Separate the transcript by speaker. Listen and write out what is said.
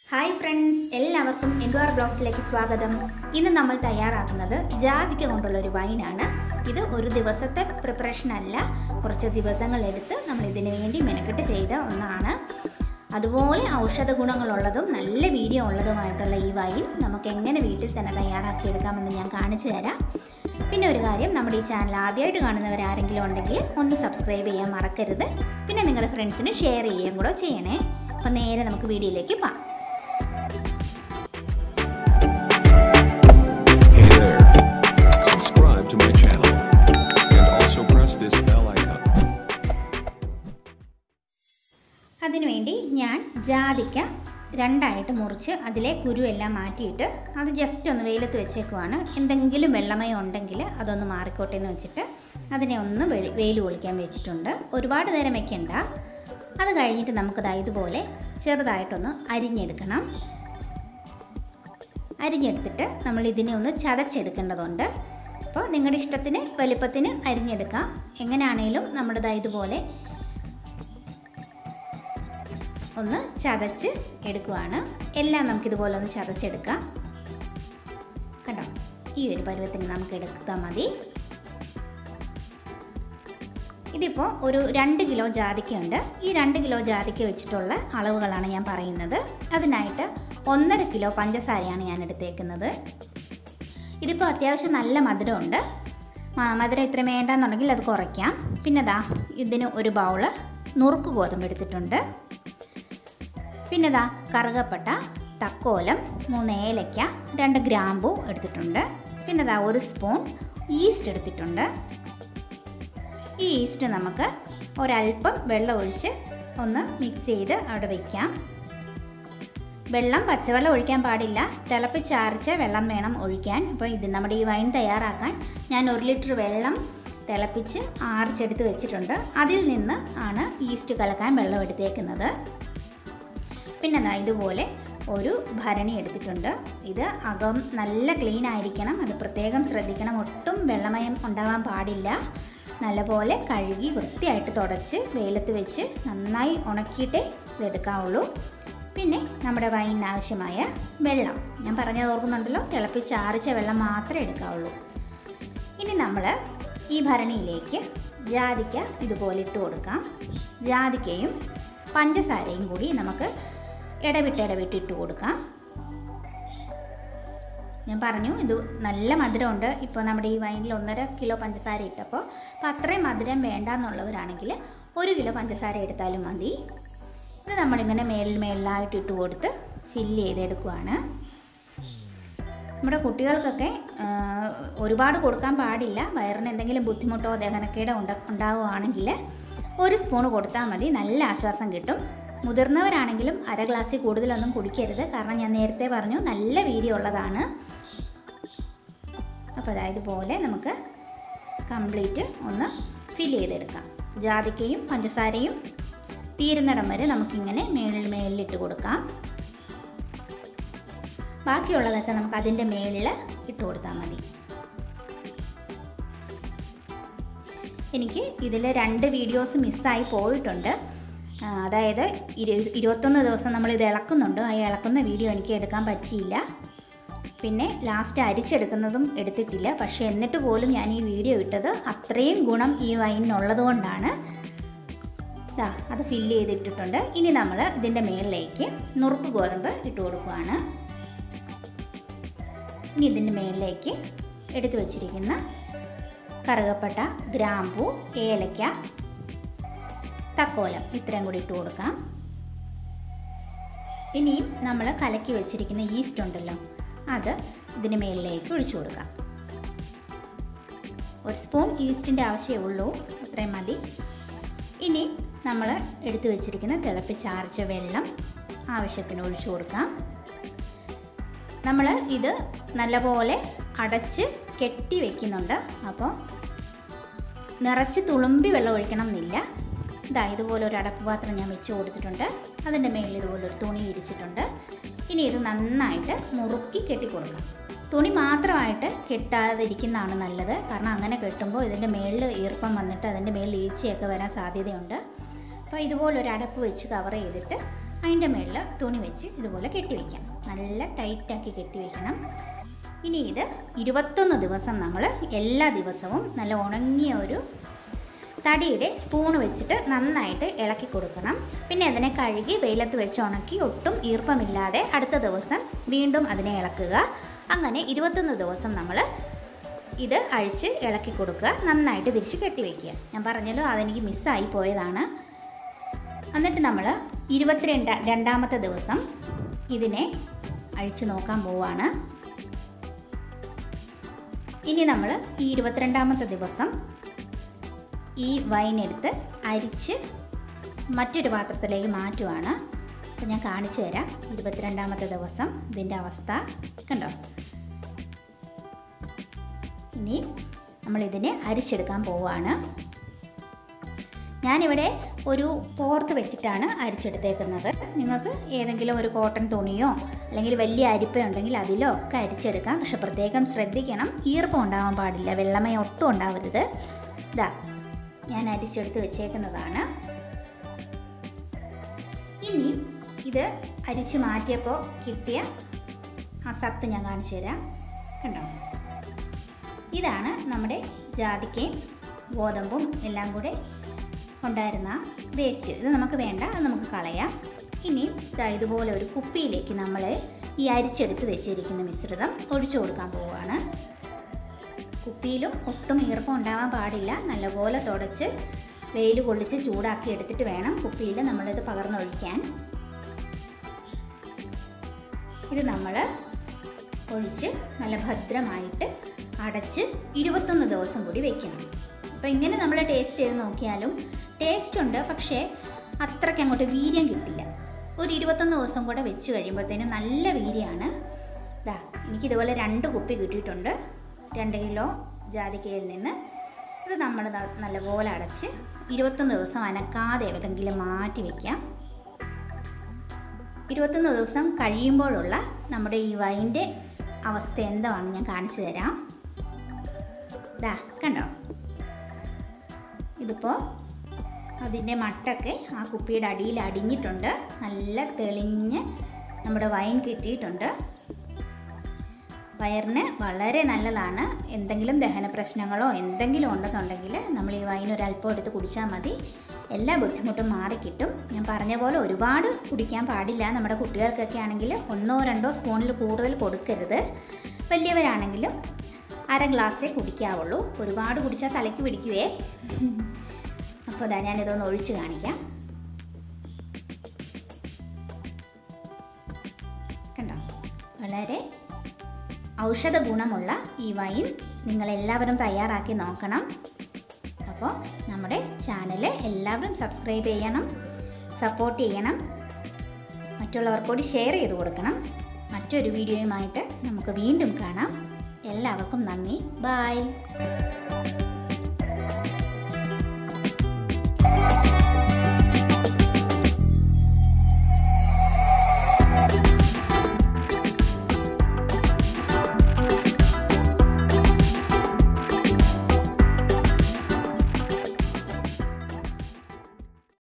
Speaker 1: Hi friends എല്ലാവർക്കും എൻഡുവാർ ബ്ലോഗ്സിലേക്ക് സ്വാഗതം ഇന്ന് നമ്മൾ തയ്യാറാക്കുന്നത് ജാതിക്ക കൊണ്ടുള്ള ഒരു വൈനാണ് ഇത് ഒരു ദിവസത്തെ പ്രിപ്പറേഷൻ അല്ല കുറച്ച് ദിവസങ്ങൾ എടുത്ത് നമ്മൾ ഇതിനു വേണ്ടി മെനക്കെട്ട് ചെയ്ത ഒന്നാണ് അതുപോലെ ഔഷധ ഗുണങ്ങളുള്ളതും നല്ല വീര്യം ഉള്ളതുമായിട്ടുള്ള ഈ വൈൻ നമുക്ക് എങ്ങനെ വീട്ടിൽ തന്നെ തയ്യാറാക്കിയെടുക്കാമെന്ന് ഞാൻ കാണിച്ചു തരാം പിന്നെ ഒരു കാര്യം നമ്മുടെ ഈ ചാനൽ ആദ്യമായിട്ട് കാണുന്നവർ ആരെങ്കിലും ഉണ്ടെങ്കിൽ ഒന്ന് സബ്സ്ക്രൈബ് ചെയ്യാൻ മറക്കരുത് പിന്നെ നിങ്ങളുടെ ഫ്രണ്ട്സിന് ഷെയർ ചെയ്യുകയും കൂടെ ചെയ്യണേ അപ്പം നേരെ നമുക്ക് വീഡിയോയിലേക്ക് പോകാം
Speaker 2: Hey there. Subscribe to my channel. And also press this bell icon.
Speaker 1: അതിനുവേണ്ടി ഞാൻ ജാതിക്ക രണ്ടായിട്ട് മുറിച്ച് അതിലെ കുരു എല്ലാം മാറ്റിയിട്ട് അത് ജസ്റ്റ് ഒന്ന് വെയിലത്ത് വെച്ചേക്കുവാണ് എന്തെങ്കിലും വെള്ളമയം ഉണ്ടെങ്കിൽ അതൊന്ന് മാറിക്കോട്ടെ എന്ന് വെച്ചിട്ട് അതിനെ ഒന്ന് വെളി വെയിൽ ഒളിക്കാൻ വെച്ചിട്ടുണ്ട് ഒരുപാട് നേരം വെക്കണ്ട അത് കഴിഞ്ഞിട്ട് നമുക്കത് ഇതുപോലെ ചെറുതായിട്ടൊന്ന് അരിഞ്ഞെടുക്കണം അരിഞ്ഞെടുത്തിട്ട് നമ്മൾ ഇതിനെ ഒന്ന് ചതച്ചെടുക്കേണ്ടതുണ്ട് അപ്പോൾ നിങ്ങളുടെ ഇഷ്ടത്തിന് വലിപ്പത്തിന് അരിഞ്ഞെടുക്കാം എങ്ങനെയാണേലും നമ്മുടേത് ഇതുപോലെ ഒന്ന് ചതച്ച് എടുക്കുവാണ് എല്ലാം നമുക്കിതുപോലെ ഒന്ന് ചതച്ചെടുക്കാം കണ്ടോ ഈ ഒരു പരുവത്തിന് നമുക്ക് എടുത്താൽ മതി ഇതിപ്പോൾ ഒരു രണ്ട് കിലോ ജാതിക്കയുണ്ട് ഈ രണ്ട് കിലോ ജാതിക്ക വെച്ചിട്ടുള്ള അളവുകളാണ് ഞാൻ പറയുന്നത് അതിനായിട്ട് ഒന്നര കിലോ പഞ്ചസാരയാണ് ഞാൻ എടുത്തേക്കുന്നത് ഇതിപ്പോൾ അത്യാവശ്യം നല്ല മധുരമുണ്ട് മ- മധുരം ഇത്ര വേണ്ടെന്നുണ്ടെങ്കിൽ അത് കുറയ്ക്കാം പിന്നെ ദാ ഇതിന് ഒരു ബൗള് നുറുക്ക് ഗോതമ്പ് എടുത്തിട്ടുണ്ട് പിന്നെ ദാ കറുകപ്പട്ട തക്കോലം മൂന്ന് ഏലയ്ക്ക രണ്ട് ഗ്രാമ്പു എടുത്തിട്ടുണ്ട് പിന്നെ ദാ ഒരു സ്പൂൺ ഈസ്റ്റ് എടുത്തിട്ടുണ്ട് ഈ ഈസ്റ്റ് നമുക്ക് ഒരല്പം വെള്ളം ഒഴിച്ച് ഒന്ന് മിക്സ് ചെയ്ത് അവിടെ വയ്ക്കാം വെള്ളം പച്ചവെള്ളം ഒഴിക്കാൻ പാടില്ല തിളപ്പിച്ചാറിച്ച വെള്ളം വേണം ഒഴിക്കാൻ അപ്പോൾ ഇത് നമ്മുടെ ഈ വൈൻ തയ്യാറാക്കാൻ ഞാൻ ഒരു ലിറ്റർ വെള്ളം തിളപ്പിച്ച് ആറിച്ചെടുത്ത് വെച്ചിട്ടുണ്ട് അതിൽ നിന്ന് ആണ് ഈസ്റ്റ് കലക്കാൻ വെള്ളം എടുത്തേക്കുന്നത് പിന്നെ ദാ ഇതുപോലെ ഒരു ഭരണി എടുത്തിട്ടുണ്ട് ഇത് അകം നല്ല ക്ലീൻ ആയിരിക്കണം അത് പ്രത്യേകം ശ്രദ്ധിക്കണം ഒട്ടും വെള്ളമയം ഉണ്ടാവാൻ പാടില്ല നല്ലപോലെ കഴുകി വൃത്തിയായിട്ട് തുടച്ച് വെയിലത്ത് വെച്ച് നന്നായി ഉണക്കിയിട്ടേ ഇതെടുക്കാവുള്ളൂ പിന്നെ നമ്മുടെ വൈനിന് ആവശ്യമായ വെള്ളം ഞാൻ പറഞ്ഞത് ഓർക്കുന്നുണ്ടല്ലോ തിളപ്പിച്ച് ആറിച്ച വെള്ളം മാത്രമേ എടുക്കാവുള്ളൂ ഇനി നമ്മൾ ഈ ഭരണിയിലേക്ക് ജാതിക്ക ഇതുപോലെ ഇട്ട് കൊടുക്കാം ജാതിക്കയും പഞ്ചസാരയും കൂടി നമുക്ക് ഇടവിട്ട് ഇടവിട്ട് ഇട്ട് കൊടുക്കാം ഞാൻ പറഞ്ഞു ഇത് നല്ല മധുരമുണ്ട് ഇപ്പോൾ നമ്മുടെ ഈ വൈനിൽ ഒന്നര കിലോ പഞ്ചസാര ഇട്ടപ്പോൾ അപ്പോൾ അത്രയും മധുരം വേണ്ട എന്നുള്ളവരാണെങ്കിൽ ഒരു കിലോ പഞ്ചസാര എടുത്താലും മതി ഇത് നമ്മളിങ്ങനെ മേളിൽ മേളിലായിട്ട് ഇട്ട് കൊടുത്ത് ഫില്ല് ചെയ്തെടുക്കുവാണ് നമ്മുടെ കുട്ടികൾക്കൊക്കെ ആ, ഒരുപാട് കൊടുക്കാൻ പാടില്ല വയറിന് എന്തെങ്കിലും ബുദ്ധിമുട്ടോ ദഹനക്കേടോ ഉണ്ട ഉണ്ടാവുകയാണെങ്കിൽ ഒരു സ്പൂൺ കൊടുത്താൽ മതി നല്ല ആശ്വാസം കിട്ടും മുതിർന്നവരാണെങ്കിലും അര ഗ്ലാസ്സിൽ കൂടുതലൊന്നും കുടിക്കരുത് കാരണം ഞാൻ നേരത്തെ പറഞ്ഞു നല്ല വീര്യമുള്ളതാണ് അപ്പോൾ അതായത് ഇതുപോലെ നമുക്ക് കംപ്ലീറ്റ് ഒന്ന് ഫിൽ ചെയ്തെടുക്കാം ജാതിക്കയും പഞ്ചസാരയും തീരുന്നിടം വരെ നമുക്കിങ്ങനെ മേളിൽ മേളിലിട്ട് കൊടുക്കാം ബാക്കിയുള്ളതൊക്കെ നമുക്ക് അതിൻ്റെ മേളിൽ ഇട്ട് കൊടുത്താൽ മതി എനിക്ക് ഇതിൽ രണ്ട് വീഡിയോസ് മിസ്സായി പോയിട്ടുണ്ട് ആ, അതായത് ഇരു ഇരുപത്തൊന്ന് ദിവസം നമ്മൾ ഇത് ഇളക്കുന്നുണ്ട് ആ ഇളക്കുന്ന വീഡിയോ എനിക്ക് എടുക്കാൻ പറ്റിയില്ല പിന്നെ ലാസ്റ്റ് അരിച്ചെടുക്കുന്നതും എടുത്തിട്ടില്ല പക്ഷേ എന്നിട്ട് പോലും ഞാൻ ഈ വീഡിയോ ഇട്ടത് അത്രയും ഗുണം ഈ വൈനിനുള്ളത് കൊണ്ടാണ് ദാ അത് ഫില്ല് ചെയ്തിട്ടിട്ടുണ്ട് ഇനി നമ്മൾ ഇതിൻ്റെ മേളിലേക്ക് നുറുക്ക് ഗോതമ്പ് ഇട്ട് കൊടുക്കുവാണ് ഇനി ഇതിൻ്റെ മേളിലേക്ക് എടുത്തു വച്ചിരിക്കുന്ന കറുകപ്പട്ട ഗ്രാമ്പു ഏലക്ക തക്കോലം ഇത്രയും കൂടി ഇട്ട് കൊടുക്കാം ഇനിയും നമ്മൾ കലക്കി വെച്ചിരിക്കുന്ന ഈസ്റ്റ് ഉണ്ടല്ലോ അത് ഇതിന് മേളിലേക്ക് ഒഴിച്ചു കൊടുക്കാം ഒരു സ്പൂൺ ഈസ്റ്റിൻ്റെ ആവശ്യമേ ഉള്ളൂ അത്രയും മതി ഇനി നമ്മൾ എടുത്തു വെച്ചിരിക്കുന്ന തിളപ്പിച്ചാർച്ച വെള്ളം ആവശ്യത്തിന് ഒഴിച്ചു കൊടുക്കാം നമ്മൾ ഇത് നല്ലപോലെ അടച്ച് കെട്ടി വെക്കുന്നുണ്ട് അപ്പോൾ നിറച്ച് തുളുമ്പി വെള്ളം ഒഴിക്കണം എന്നില്ല ഇതാ ഇതുപോലെ ഒരു അടപ്പ് പാത്രം ഞാൻ വെച്ച് കൊടുത്തിട്ടുണ്ട് അതിൻ്റെ മേളിൽ ഇതുപോലെ ഒരു തുണി വിരിച്ചിട്ടുണ്ട് ഇനി ഇത് നന്നായിട്ട് മുറുക്കി കെട്ടിക്കൊടുക്കാം തുണി മാത്രമായിട്ട് കെട്ടാതിരിക്കുന്നതാണ് നല്ലത് കാരണം അങ്ങനെ കെട്ടുമ്പോൾ ഇതിൻ്റെ മേളിൽ ഈർപ്പം വന്നിട്ട് അതിൻ്റെ മേളിൽ ഈച്ചയൊക്കെ വരാൻ സാധ്യതയുണ്ട് അപ്പോൾ ഇതുപോലെ ഒരു അടപ്പ് വെച്ച് കവർ ചെയ്തിട്ട് അതിൻ്റെ മുകളിൽ തുണി വെച്ച് ഇതുപോലെ കെട്ടി വയ്ക്കാം നല്ല ടൈറ്റാക്കി കെട്ടി വയ്ക്കണം ഇനി ഇത് ഇരുപത്തൊന്ന് ദിവസം നമ്മൾ എല്ലാ ദിവസവും നല്ല ഉണങ്ങിയ ഒരു തടിയുടെ സ്പൂൺ വെച്ചിട്ട് നന്നായിട്ട് ഇളക്കി കൊടുക്കണം പിന്നെ അതിനെ കഴുകി വെയിലത്ത് വെച്ച് ഉണക്കി ഒട്ടും ഈർപ്പമില്ലാതെ അടുത്ത ദിവസം വീണ്ടും അതിനെ ഇളക്കുക അങ്ങനെ ഇരുപത്തൊന്ന് ദിവസം നമ്മൾ ഇത് അഴിച്ച് ഇളക്കി കൊടുക്കുക നന്നായിട്ട് തിരിച്ച് കെട്ടി വയ്ക്കുക ഞാൻ പറഞ്ഞല്ലോ അതെനിക്ക് മിസ്സായി പോയതാണ് എന്നിട്ട് നമ്മൾ ഇരുപത്തിരണ്ട് രണ്ടാമത്തെ ദിവസം ഇതിനെ അഴിച്ചു നോക്കാൻ പോവാണ് ഇനി നമ്മൾ ഈ ഇരുപത്തിരണ്ടാമത്തെ ദിവസം ഈ വൈൻ എടുത്ത് അരിച്ച് മറ്റൊരു പാത്രത്തിലേക്ക് മാറ്റുവാണ് അപ്പം ഞാൻ കാണിച്ചു തരാം ഇരുപത്തിരണ്ടാമത്തെ ദിവസം ഇതിൻ്റെ അവസ്ഥ കണ്ടോ ഇനി നമ്മളിതിനെ അരിച്ചെടുക്കാൻ പോവുകയാണ് ഞാനിവിടെ ഒരു പോർത്ത് വെച്ചിട്ടാണ് അരിച്ചെടുത്തേക്കുന്നത് നിങ്ങൾക്ക് ഏതെങ്കിലും ഒരു കോട്ടൺ തുണിയോ അല്ലെങ്കിൽ വലിയ അരിപ്പ ഉണ്ടെങ്കിൽ അതിലോ ഒക്കെ അരിച്ചെടുക്കാം പക്ഷെ പ്രത്യേകം ശ്രദ്ധിക്കണം ഈർപ്പം ഉണ്ടാവാൻ പാടില്ല വെള്ളമയം ഒട്ടും ഉണ്ടാവരുത് ഇതാ ഞാൻ അരിച്ചെടുത്ത് വെച്ചേക്കുന്നതാണ് ഇനി ഇത് അരിച്ച് മാറ്റിയപ്പോൾ കിട്ടിയ ആ സത്ത് ഞാൻ കാണിച്ചു തരാം കണ്ടോ ഇതാണ് നമ്മുടെ ജാതിക്കയും ഗോതമ്പും എല്ലാം കൂടെ ഉണ്ടായിരുന്ന വേസ്റ്റ് ഇത് നമുക്ക് വേണ്ട അത് നമുക്ക് കളയാം ഇനി ദാ ഇതുപോലെ ഒരു കുപ്പിയിലേക്ക് നമ്മൾ ഈ അരിച്ചെടുത്ത് വെച്ചിരിക്കുന്ന മിശ്രിതം ഒഴിച്ചു കൊടുക്കാൻ പോവുകയാണ് കുപ്പിയിലും ഒട്ടും ഈർപ്പം ഉണ്ടാവാൻ പാടില്ല നല്ലപോലെ തുടച്ച് വെയിൽ കൊള്ളിച്ച് ചൂടാക്കി എടുത്തിട്ട് വേണം കുപ്പിയിൽ നമ്മളിത് പകർന്നൊഴിക്കാൻ ഇത് നമ്മൾ ഒഴിച്ച് നല്ല ഭദ്രമായിട്ട് അടച്ച് ഇരുപത്തൊന്ന് ദിവസം കൂടി വെക്കണം അപ്പോൾ ഇങ്ങനെ നമ്മൾ ടേസ്റ്റ് ചെയ്ത് നോക്കിയാലും ടേസ്റ്റ് ഉണ്ട് പക്ഷേ അത്രയ്ക്ക് അങ്ങോട്ട് വീര്യം കിട്ടില്ല ഒരു ഇരുപത്തൊന്ന് ദിവസം കൂടെ വെച്ച് കഴിയുമ്പോഴത്തേനും നല്ല വീര്യമാണ് ഇതാ എനിക്കിതുപോലെ രണ്ട് കുപ്പി കിട്ടിയിട്ടുണ്ട് രണ്ട് കിലോ ജാതിക്കയിൽ നിന്ന് ഇത് നമ്മൾ ദാ നല്ലപോലെ അടച്ച് ഇരുപത്തൊന്ന് ദിവസം അനക്കാതെ എവിടെയെങ്കിലും മാറ്റി വയ്ക്കാം ഇരുപത്തൊന്ന് ദിവസം കഴിയുമ്പോഴുള്ള നമ്മുടെ ഈ വൈൻ്റെ അവസ്ഥ എന്താണെന്ന് ഞാൻ കാണിച്ചു തരാം ദാ കണ്ടോ ഇതിപ്പോൾ അതിൻ്റെ മട്ടൊക്കെ ആ കുപ്പിയുടെ അടിയിൽ അടിഞ്ഞിട്ടുണ്ട് നല്ല തെളിഞ്ഞ് നമ്മുടെ വൈൻ കിട്ടിയിട്ടുണ്ട് വയറിന് വളരെ നല്ലതാണ് എന്തെങ്കിലും ദഹന പ്രശ്നങ്ങളോ എന്തെങ്കിലും ഉണ്ടെന്നുണ്ടെങ്കിൽ നമ്മൾ ഈ വൈൻ ഒരു അല്പം എടുത്ത് കുടിച്ചാൽ മതി എല്ലാ ബുദ്ധിമുട്ടും മാറിക്കിട്ടും ഞാൻ പറഞ്ഞ പോലെ ഒരുപാട് കുടിക്കാൻ പാടില്ല നമ്മുടെ കുട്ടികൾക്കൊക്കെ ആണെങ്കിൽ ഒന്നോ രണ്ടോ സ്പൂണിൽ കൂടുതൽ കൊടുക്കരുത് വലിയവരാണെങ്കിലും അര ഗ്ലാസ്സേ കുടിക്കാവുള്ളൂ ഒരുപാട് കുടിച്ചാൽ തലയ്ക്ക് പിടിക്കുവേ അപ്പോൾ ഇതാ ഞാനിതൊന്ന് ഒഴിച്ച് കാണിക്കാം കണ്ടോ വളരെ ഔഷധ ഗുണമുള്ള ഈ വൈൻ നിങ്ങളെല്ലാവരും തയ്യാറാക്കി നോക്കണം അപ്പോൾ നമ്മുടെ ചാനൽ എല്ലാവരും സബ്സ്ക്രൈബ് ചെയ്യണം സപ്പോർട്ട് ചെയ്യണം മറ്റുള്ളവർക്ക് കൂടി ഷെയർ ചെയ്ത് കൊടുക്കണം മറ്റൊരു വീഡിയോയുമായിട്ട് നമുക്ക് വീണ്ടും കാണാം എല്ലാവർക്കും നന്ദി ബായ്